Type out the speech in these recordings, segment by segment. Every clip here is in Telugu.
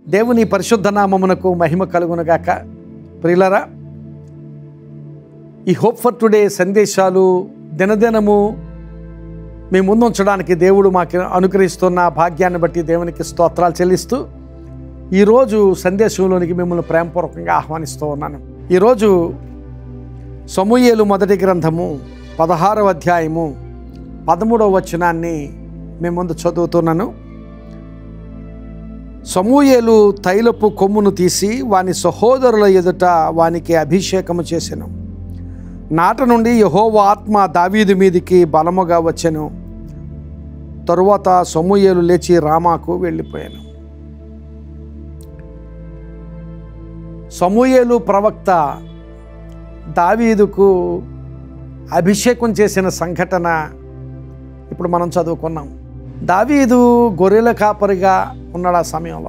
దేవుని పరిశుద్ధ నామమునకు మహిమ కలుగునుగాక ప్రియులరా ఈ హోప్ ఫర్ టుడే సందేశాలు దినదినము మీ ముందుంచడానికి దేవుడు మాకు అనుగ్రహిస్తున్న భాగ్యాన్ని బట్టి దేవునికి స్తోత్రాలు చెల్లిస్తూ ఈరోజు సందేశంలోనికి మిమ్మల్ని ప్రేమపూర్వకంగా ఆహ్వానిస్తూ ఉన్నాను ఈరోజు సమూయేలు మొదటి గ్రంథము పదహారవ అధ్యాయము పదమూడవ వచనాన్ని మీ ముందు చదువుతున్నాను సమూయేలు తైలపు కొమ్మును తీసి వాని సహోదరుల ఎదుట వానికి అభిషేకము చేసెను నాట నుండి యహోవ ఆత్మ దావీదు మీదికి బలముగా వచ్చెను తరువాత సమూయేలు లేచి రామాకు వెళ్ళిపోయాను సమూయేలు ప్రవక్త దావీదుకు అభిషేకం చేసిన సంఘటన ఇప్పుడు మనం చదువుకున్నాం దావీదు గొర్రెల కాపరిగా ఉన్నాడు ఆ సమయంలో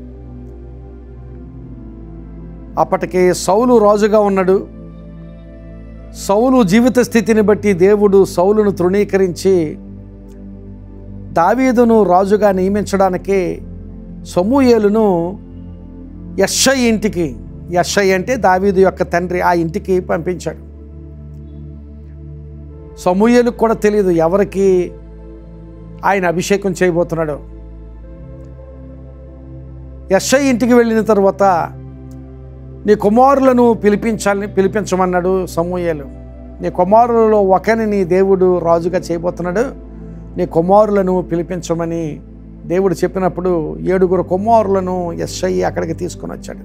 అప్పటికి సౌలు రాజుగా ఉన్నాడు సౌలు జీవిత స్థితిని బట్టి దేవుడు సౌలును తృణీకరించి దావీదును రాజుగా నియమించడానికి సమూయేలును యశ్ఐ ఇంటికి యశ్ఐ అంటే దావీదు యొక్క తండ్రి ఆ ఇంటికి పంపించాడు సమూయేలకు కూడా తెలియదు ఎవరికి ఆయన అభిషేకం చేయబోతున్నాడు యశ్ఐ ఇంటికి వెళ్ళిన తర్వాత నీ కుమారులను పిలిపించాలని పిలిపించమన్నాడు సమూయేలు నీ కుమారులలో ఒకని నీ దేవుడు రాజుగా చేయబోతున్నాడు నీ కుమారులను పిలిపించమని దేవుడు చెప్పినప్పుడు ఏడుగురు కుమారులను ఎస్ఐ అక్కడికి తీసుకొని వచ్చాడు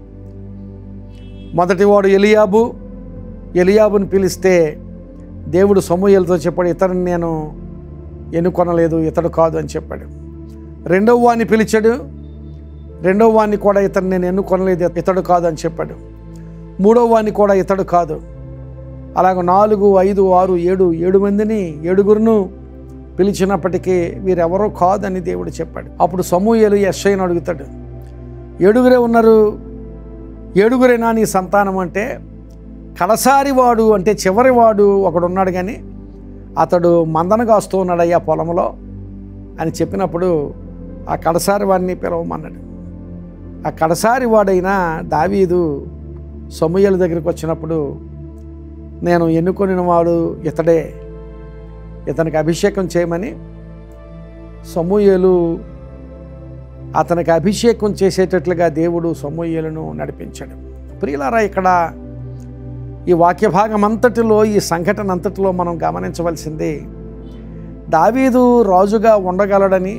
మొదటివాడు ఎలియాబు ఎలియాబుని పిలిస్తే దేవుడు సమూహలతో చెప్పాడు ఇతరుని నేను ఎన్నుకొనలేదు ఇతడు కాదు అని చెప్పాడు రెండవ వాడిని పిలిచాడు రెండవ వాడిని కూడా ఇతను నేను ఎన్నుకొనలేదు ఇతడు కాదు అని చెప్పాడు మూడవ వాడిని కూడా ఇతడు కాదు అలాగ నాలుగు ఐదు ఆరు ఏడు ఏడు మందిని ఏడుగురును పిలిచినప్పటికీ వీరెవరో కాదని దేవుడు చెప్పాడు అప్పుడు సమూహలు ఎస్ఐని అడుగుతాడు ఏడుగురే ఉన్నారు ఏడుగురేనా నీ సంతానం అంటే కడసారి వాడు అంటే చివరి వాడు ఒకడు ఉన్నాడు కానీ అతడు మందన కాస్తూ ఉన్నాడు అయ్యా పొలంలో అని చెప్పినప్పుడు ఆ కడసారి వాడిని పిలవమన్నాడు ఆ కడసారి వాడైన దావీదు సమూహల దగ్గరికి వచ్చినప్పుడు నేను ఎన్నుకొనిన వాడు ఇతడే ఇతనికి అభిషేకం చేయమని సమూహలు అతనికి అభిషేకం చేసేటట్లుగా దేవుడు సమూహలను నడిపించాడు ప్రియులారా ఇక్కడ ఈ వాక్య భాగం అంతటిలో ఈ సంఘటన అంతటిలో మనం గమనించవలసింది దావీదు రాజుగా ఉండగలడని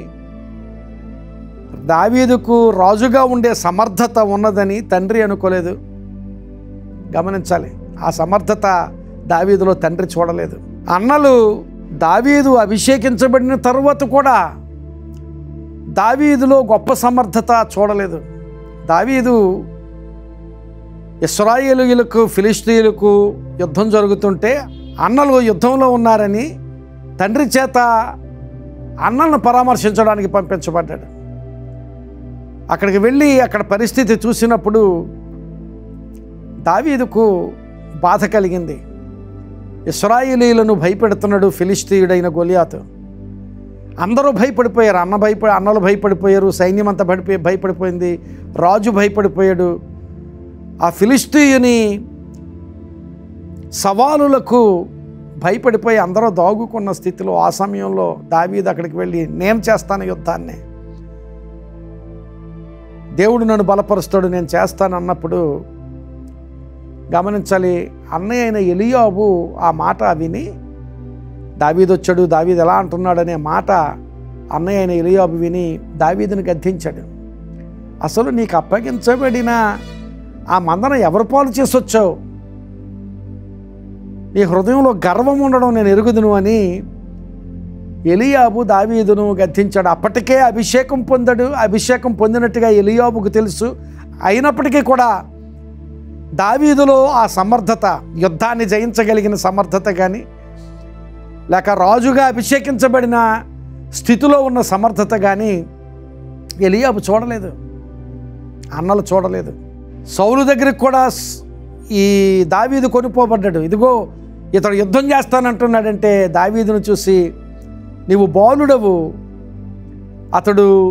దావీదుకు రాజుగా ఉండే సమర్థత ఉన్నదని తండ్రి అనుకోలేదు గమనించాలి ఆ సమర్థత దావీదులో తండ్రి చూడలేదు అన్నలు దావీదు అభిషేకించబడిన తరువాత కూడా దావీదులో గొప్ప సమర్థత చూడలేదు దావీదు ఇస్రాయేలీయులకు ఫిలిస్తీయులకు యుద్ధం జరుగుతుంటే అన్నలు యుద్ధంలో ఉన్నారని తండ్రి చేత అన్నలను పరామర్శించడానికి పంపించబడ్డాడు అక్కడికి వెళ్ళి అక్కడ పరిస్థితి చూసినప్పుడు దావీదుకు బాధ కలిగింది ఇస్రాయిలీలను భయపెడుతున్నాడు ఫిలిస్తీయుడైన గొలియాతు అందరూ భయపడిపోయారు అన్న భయపడి అన్నలు భయపడిపోయారు సైన్యం అంతా భయపడి భయపడిపోయింది రాజు భయపడిపోయాడు ఆ ఫిలిస్తీయుని సవాలులకు భయపడిపోయి అందరూ దాగుకున్న స్థితిలో ఆ సమయంలో దావీదు అక్కడికి వెళ్ళి నేను చేస్తాను యుద్ధాన్ని దేవుడు నన్ను బలపరుస్తాడు నేను చేస్తాను అన్నప్పుడు గమనించాలి అన్నయ్య అయిన ఎలియాబు ఆ మాట విని దావీదు వచ్చాడు దావీదు ఎలా అంటున్నాడనే మాట అన్నయ్య అయిన ఎలియాబు విని దావీదుని గద్దించాడు అసలు నీకు అప్పగించబడిన ఆ మందన ఎవరు పాలు చేసి వచ్చావు నీ హృదయంలో గర్వం ఉండడం నేను ఎరుగుదును అని ఎలియాబు దావీదును గద్దించాడు అప్పటికే అభిషేకం పొందాడు అభిషేకం పొందినట్టుగా ఎలియాబుకు తెలుసు అయినప్పటికీ కూడా దావీదులో ఆ సమర్థత యుద్ధాన్ని జయించగలిగిన సమర్థత కానీ లేక రాజుగా అభిషేకించబడిన స్థితిలో ఉన్న సమర్థత కానీ ఎలియాబు చూడలేదు అన్నలు చూడలేదు సౌలు దగ్గరికి కూడా స్- ఈ దావీదు కొనుక్కోబడ్డాడు ఇదిగో ఇతడు యుద్ధం చేస్తానంటున్నాడంటే దావీదును చూసి నీవు బాలుడవు అతడు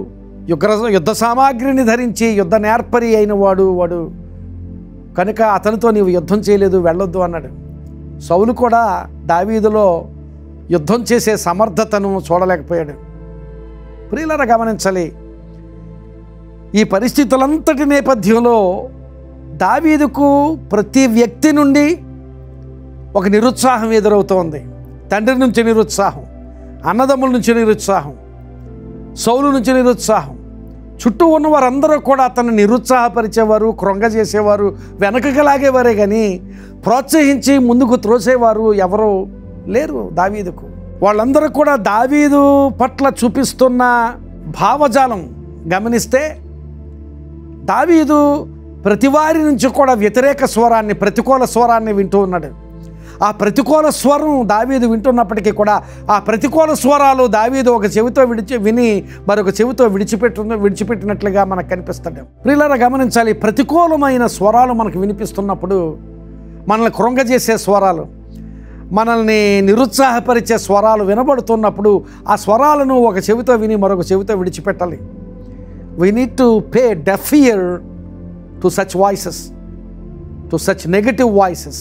యుగ్ర యుద్ధ సామాగ్రిని ధరించి యుద్ధ నేర్పరి అయిన వాడు వాడు కనుక అతనితో నీవు యుద్ధం చేయలేదు వెళ్ళొద్దు అన్నాడు సౌలు కూడా దావీదులో యుద్ధం చేసే సమర్థతను చూడలేకపోయాడు ప్రియులర గమనించాలి ఈ పరిస్థితులంతటి నేపథ్యంలో దావీదుకు ప్రతి వ్యక్తి నుండి ఒక నిరుత్సాహం ఎదురవుతోంది తండ్రి నుంచి నిరుత్సాహం అన్నదమ్ముల నుంచి నిరుత్సాహం సౌలు నుంచి నిరుత్సాహం చుట్టూ ఉన్న వారందరూ కూడా అతన్ని నిరుత్సాహపరిచేవారు కృంగ చేసేవారు వెనకకి లాగేవారే కానీ ప్రోత్సహించి ముందుకు త్రోసేవారు ఎవరు లేరు దావీదుకు వాళ్ళందరూ కూడా దావీదు పట్ల చూపిస్తున్న భావజాలం గమనిస్తే దావీదు ప్రతివారి నుంచి కూడా వ్యతిరేక స్వరాన్ని ప్రతికూల స్వరాన్ని వింటూ ఉన్నాడు ఆ ప్రతికూల స్వరం దావీదు వింటున్నప్పటికీ కూడా ఆ ప్రతికూల స్వరాలు దావీదు ఒక చెవితో విడిచి విని మరొక చెవితో విడిచిపెట్టు విడిచిపెట్టినట్లుగా మనకు కనిపిస్తాడు ప్రియులారా గమనించాలి ప్రతికూలమైన స్వరాలు మనకు వినిపిస్తున్నప్పుడు మనల్ని కృంగజేసే స్వరాలు మనల్ని నిరుత్సాహపరిచే స్వరాలు వినబడుతున్నప్పుడు ఆ స్వరాలను ఒక చెవితో విని మరొక చెవితో విడిచిపెట్టాలి we need to pay deaf ear to such voices to such negative voices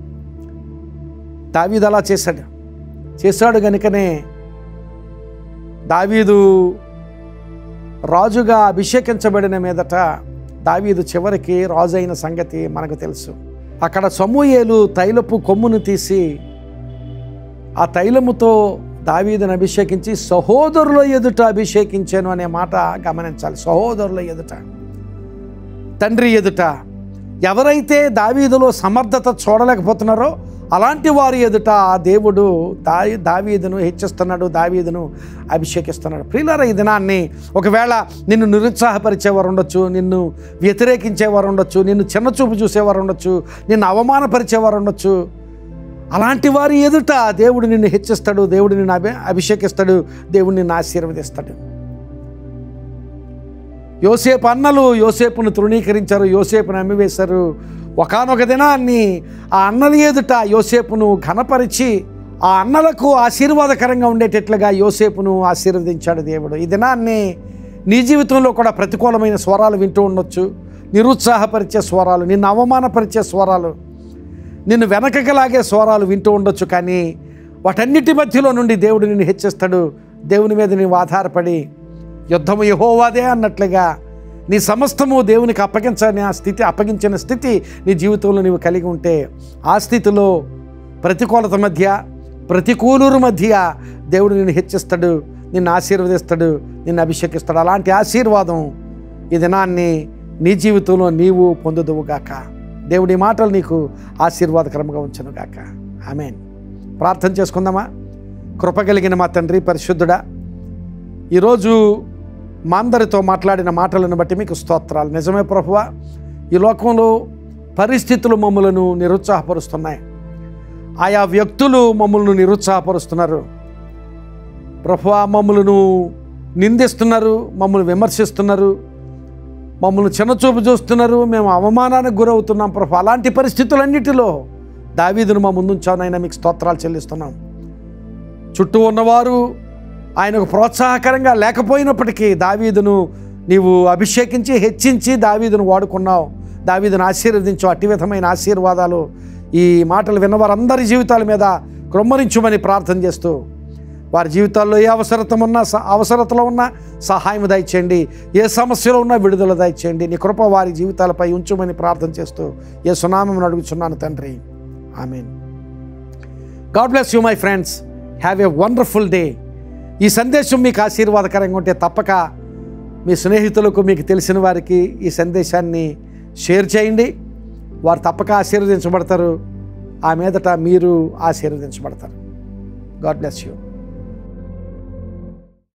దావీదు అలా చేశాడు చేశాడు కనుకనే దావీదు రాజుగా అభిషేకించబడిన మీదట దావీదు చివరికి రాజు అయిన సంగతి మనకు తెలుసు అక్కడ సమూయేలు తైలపు కొమ్మును తీసి ఆ తైలముతో దావీదును అభిషేకించి సహోదరుల ఎదుట అభిషేకించాను అనే మాట గమనించాలి సహోదరుల ఎదుట తండ్రి ఎదుట ఎవరైతే దావీదులో సమర్థత చూడలేకపోతున్నారో అలాంటి వారి ఎదుట ఆ దేవుడు దా దావీదును హెచ్చిస్తున్నాడు దావీదును అభిషేకిస్తున్నాడు ప్రియులార ఈ దినాన్ని ఒకవేళ నిన్ను నిరుత్సాహపరిచేవారు ఉండొచ్చు నిన్ను వ్యతిరేకించేవారు ఉండొచ్చు నిన్ను చిన్నచూపు చూసేవారు ఉండొచ్చు నిన్ను అవమానపరిచేవారు ఉండొచ్చు అలాంటి వారి ఎదుట దేవుడు నిన్ను హెచ్చిస్తాడు దేవుడు నిన్ను అభి అభిషేకిస్తాడు దేవుడు నిన్ను ఆశీర్వదిస్తాడు యోసేపు అన్నలు యోసేపును తృణీకరించారు యోసేపును అమ్మివేశారు ఒకనొక దినాన్ని ఆ అన్నల ఎదుట యోసేపును ఘనపరిచి ఆ అన్నలకు ఆశీర్వాదకరంగా ఉండేటట్లుగా యోసేపును ఆశీర్వదించాడు దేవుడు ఈ దినాన్ని నీ జీవితంలో కూడా ప్రతికూలమైన స్వరాలు వింటూ ఉండొచ్చు నిరుత్సాహపరిచే స్వరాలు నిన్ను అవమానపరిచే స్వరాలు నిన్ను వెనకకి లాగే స్వరాలు వింటూ ఉండొచ్చు కానీ వాటన్నిటి మధ్యలో నుండి దేవుడు నిన్ను హెచ్చిస్తాడు దేవుని మీద నీవు ఆధారపడి యుద్ధము యహోవాదే అన్నట్లుగా నీ సమస్తము దేవునికి అప్పగించని ఆ స్థితి అప్పగించిన స్థితి నీ జీవితంలో నీవు కలిగి ఉంటే ఆ స్థితిలో ప్రతికూలత మధ్య ప్రతికూలురు మధ్య దేవుడు నిన్ను హెచ్చిస్తాడు నిన్ను ఆశీర్వదిస్తాడు నిన్ను అభిషేకిస్తాడు అలాంటి ఆశీర్వాదం ఈ దినాన్ని నీ జీవితంలో నీవు పొందుదువుగాక దేవుడి మాటలు నీకు ఆశీర్వాదకరంగా ఉంచనుగాక ఆమెన్ ప్రార్థన చేసుకుందామా కృప కలిగిన మా తండ్రి పరిశుద్ధుడా ఈరోజు మా అందరితో మాట్లాడిన మాటలను బట్టి మీకు స్తోత్రాలు నిజమే ప్రభువా ఈ లోకంలో పరిస్థితులు మమ్మలను నిరుత్సాహపరుస్తున్నాయి ఆయా వ్యక్తులు మమ్మల్ని నిరుత్సాహపరుస్తున్నారు ప్రభువా మమ్మలను నిందిస్తున్నారు మమ్మల్ని విమర్శిస్తున్నారు మమ్మల్ని చిన్నచూపు చూస్తున్నారు మేము అవమానానికి గురవుతున్నాం ప్రభు అలాంటి పరిస్థితులన్నిటిలో దావీదును మా ముందుంచానైనా మీకు స్తోత్రాలు చెల్లిస్తున్నాం చుట్టూ ఉన్నవారు ఆయనకు ప్రోత్సాహకరంగా లేకపోయినప్పటికీ దావీదును నీవు అభిషేకించి హెచ్చించి దావీదును వాడుకున్నావు దావీదును ఆశీర్వదించు అట్టి విధమైన ఆశీర్వాదాలు ఈ మాటలు విన్నవారందరి జీవితాల మీద క్రొమ్మరించుమని ప్రార్థన చేస్తూ వారి జీవితాల్లో ఏ అవసరత ఉన్నా స- అవసరతలో ఉన్నా సహాయం దయచేయండి ఏ సమస్యలో ఉన్నా విడుదల దయచేయండి నీ కృప వారి జీవితాలపై ఉంచుమని ప్రార్థన చేస్తూ ఏ సునామం అడుగుచున్నాను తండ్రి ఆమెన్ God bless you my friends have a wonderful day ఈ సందేశం మీకు ఆశీర్వాదకరంగా ఉంటే తప్పక మీ స్నేహితులకు మీకు తెలిసిన వారికి ఈ సందేశాన్ని షేర్ చేయండి వారు తప్పక ఆశీర్వదించబడతారు ఆ మీదట మీరు ఆశీర్వదించబడతారు గాడ్ బ్లెస్ యూ